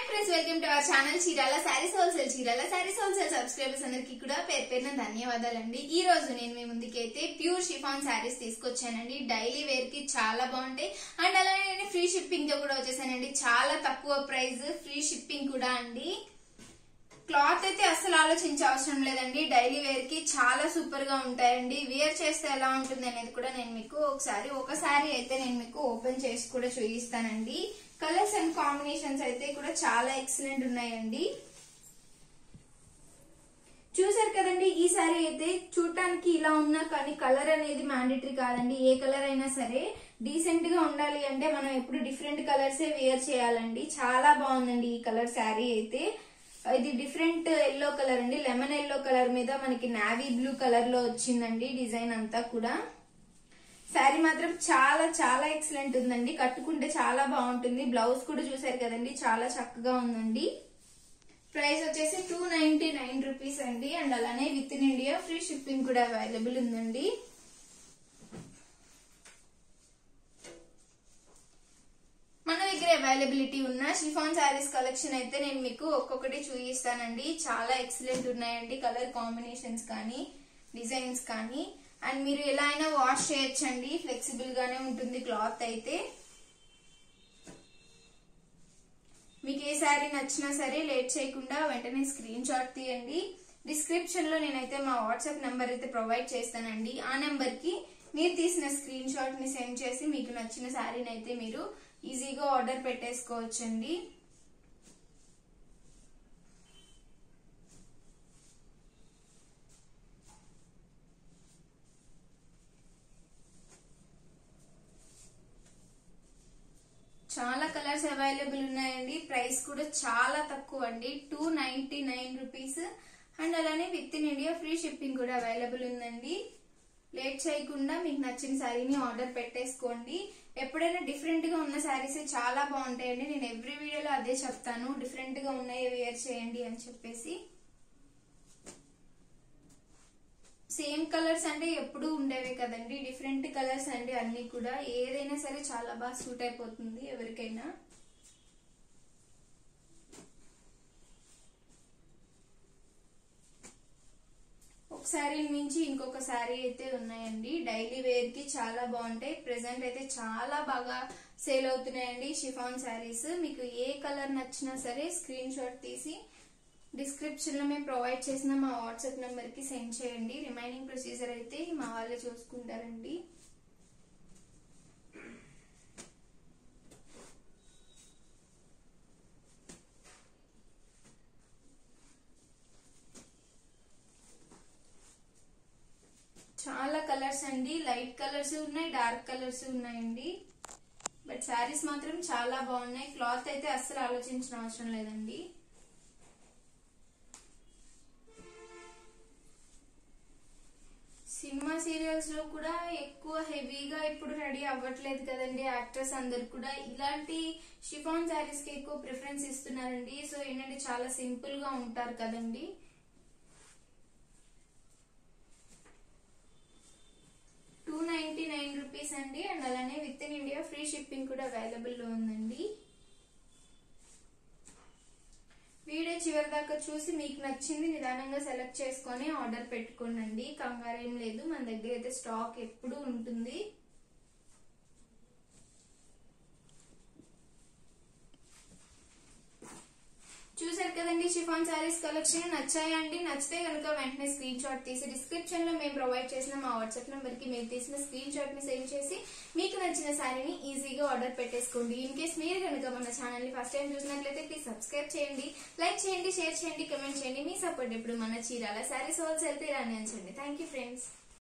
friends welcome to our channel Chirala saris wholesale Chirala saris wholesale subscribers అందరికి కూడా పేరు పేరున ధన్యవాదాలండి ఈ రోజు నేను మీ ముందుకైతే ప్యూర్ షిఫాన్ శారీస్ తీసుకొచ్చానండి డైలీ వేర్ కి చాలా బాగుంటాయి అండ్ అలానే నేను ఫ్రీ షిప్పింగ్ తో కూడా వచ్చేసానండి చాలా తక్కువ ప్రైస్ ఫ్రీ షిప్పింగ్ కూడా అండి క్లాత్ అయితే అస్సలు ఆలోచించే అవసరం లేదండి డైలీ వేర్ కి చాలా సూపర్ గా ఉంటాయండి వేర్ చేస్తే ఎలా ఉంటుంది అనేది కూడా నేను మీకు ఒకసారి ఒకసారి అయితే నేను మీకు ఓపెన్ చేసి కూడా చూపిస్తానండి కలర్స్ అండ్ కాంబినేషన్స్ అయితే కూడా చాలా ఎక్సలెంట్ ఉన్నాయండి చూసారు కదండి ఈ సారీ అయితే చూడటానికి ఇలా ఉన్నా కానీ కలర్ అనేది మ్యాండేటరీ కాదండి ఏ కలర్ అయినా సరే డీసెంట్ గా ఉండాలి అంటే మనం ఎప్పుడు డిఫరెంట్ కలర్సే వేర్ చేయాలండి చాలా బాగుందండి ఈ కలర్ శారీ అయితే ఇది డిఫరెంట్ ఎల్లో కలర్ అండి లెమన్ ఎల్లో కలర్ మీద మనకి నావీ బ్లూ కలర్ లో వచ్చిందండి డిజైన్ అంతా కూడా శారీ మాత్రం చాలా చాలా ఎక్సలెంట్ ఉందండి కట్టుకుంటే చాలా బాగుంటుంది బ్లౌజ్ కూడా చూసారు కదండి చాలా చక్కగా ఉందండి ప్రైస్ వచ్చేసి టూ నైన్టీ నైన్ రూపీస్ అండి అండ్ అలానే within India free shipping కూడా అవైలబుల్ ఉందండి మన దగ్గర అవైలబిలిటీ ఉన్న షిఫాన్ శారీస్ కలెక్షన్ అయితే నేను మీకు ఒక్కొక్కటి చూపిస్తానండి చాలా ఎక్సలెంట్ ఉన్నాయండి కలర్ కాంబినేషన్స్ కానీ డిజైన్స్ కానీ అండ్ మీరు ఎలా అయినా వాష్ చేయొచ్చండి ఫ్లెక్సిబుల్ గానే ఉంటుంది క్లాత్ అయితే మీకు ఏ శారీ నచ్చినా సరే లేట్ చేయకుండా వెంటనే స్క్రీన్ షాట్ తీయండి డిస్క్రిప్షన్ లో నేనైతే మా వాట్సాప్ నెంబర్ అయితే ప్రొవైడ్ చేస్తానండి ఆ నెంబర్ కి మీరు తీసిన స్క్రీన్ షాట్ ని సెండ్ చేసి మీకు నచ్చిన శారీని అయితే మీరు ఈజీగా ఆర్డర్ పెట్టేసుకోవచ్చండి చాలా కలర్స్ అవైలబుల్ ఉన్నాయండి ప్రైస్ కూడా చాలా తక్కువ అండి two ninety nine rupees and అలానే within India free shipping కూడా అవైలబుల్ ఉందండి లేట్ చేయకుండా మీకు నచ్చిన శారీని ఆర్డర్ పెట్టేసుకోండి ఎప్పుడైనా డిఫరెంట్ గా ఉన్న శారీస్ చాలా బాగుంటాయండి నేను ఎవ్రీ వీడియోలో అదే చెప్తాను డిఫరెంట్ గా ఉన్నాయి వేర్ చేయండి అని చెప్పేసి సేమ్ కలర్స్ అంటే ఎప్పుడు ఉండేవే కదండి డిఫరెంట్ కలర్స్ అండి అన్ని కూడా ఏదైనా సరే చాలా బాగా సూట్ అయిపోతుంది ఎవరికైనా ఒక శారీ మించి ఇంకొక శారీ అయితే ఉన్నాయండి డైలీ వేర్ కి చాలా బాగుంటాయి ప్రెసెంట్ అయితే చాలా బాగా సేల్ అవుతున్నాయండి షిఫాన్ శారీస్ మీకు ఏ కలర్ నచ్చినా సరే స్క్రీన్ షాట్ తీసి డిస్క్రిప్షన్ లో మేము ప్రొవైడ్ చేసిన మా వాట్సాప్ నెంబర్ కి సెండ్ చేయండి రిమైనింగ్ ప్రొసీజర్ అయితే మా వాళ్ళే చూసుకుంటారండి చాలా కలర్స్ అండి లైట్ కలర్స్ ఉన్నాయి డార్క్ కలర్స్ ఉన్నాయండి బట్ శారీస్ మాత్రం చాలా బాగున్నాయి క్లాత్ అయితే అస్సలు ఆలోచించిన అవసరం లేదండి సినిమా సీరియల్స్ లో కూడా ఎక్కువ హెవీగా ఇప్పుడు రెడీ అవ్వట్లేదు కదండి యాక్టర్స్ అందరు కూడా ఇలాంటి షిఫాన్ శారీస్ కి ఎక్కువ ప్రిఫరెన్స్ ఇస్తున్నారండి సో ఏంటంటే చాలా సింపుల్ గా ఉంటారు కదండి టూ నైన్టీ నైన్ రూపీస్ అండి అండ్ అలానే within India free shipping కూడా అవైలబుల్ లో ఉందండి వీడియో చివరి దాకా చూసి మీకు నచ్చింది నిదానంగా సెలెక్ట్ చేసుకొని ఆర్డర్ పెట్టుకోండి కంగారేం లేదు మన దగ్గర అయితే స్టాక్ ఎప్పుడు ఉంటుంది చూసారు కదండి షిఫాన్ శారీస్ కలెక్షన్ నచ్చాయండి నచ్చితే కనుక వెంటనే స్క్రీన్ షాట్ తీసి డిస్క్రిప్షన్ లో మేము ప్రొవైడ్ చేసిన మా వాట్సాప్ నెంబర్ కి మీరు తీసిన స్క్రీన్ షాట్ ని సెండ్ చేసి మీకు నచ్చిన శారీని ఈజీగా ఆర్డర్ పెట్టేసుకోండి ఇన్ కేస్ మీరు కనుక మన ఛానల్ ని ఫస్ట్ టైం చూసినట్లయితే ప్లీజ్ సబ్స్క్రైబ్ చేయండి లైక్ చేయండి షేర్ చేయండి కమెంట్ చేయండి మీ సపోర్ట్ ఇప్పుడు మన చీరాల శారీస్ హోల్సేల్ తీరాని అంచండి థ్యాంక్ యూ ఫ్రెండ్స్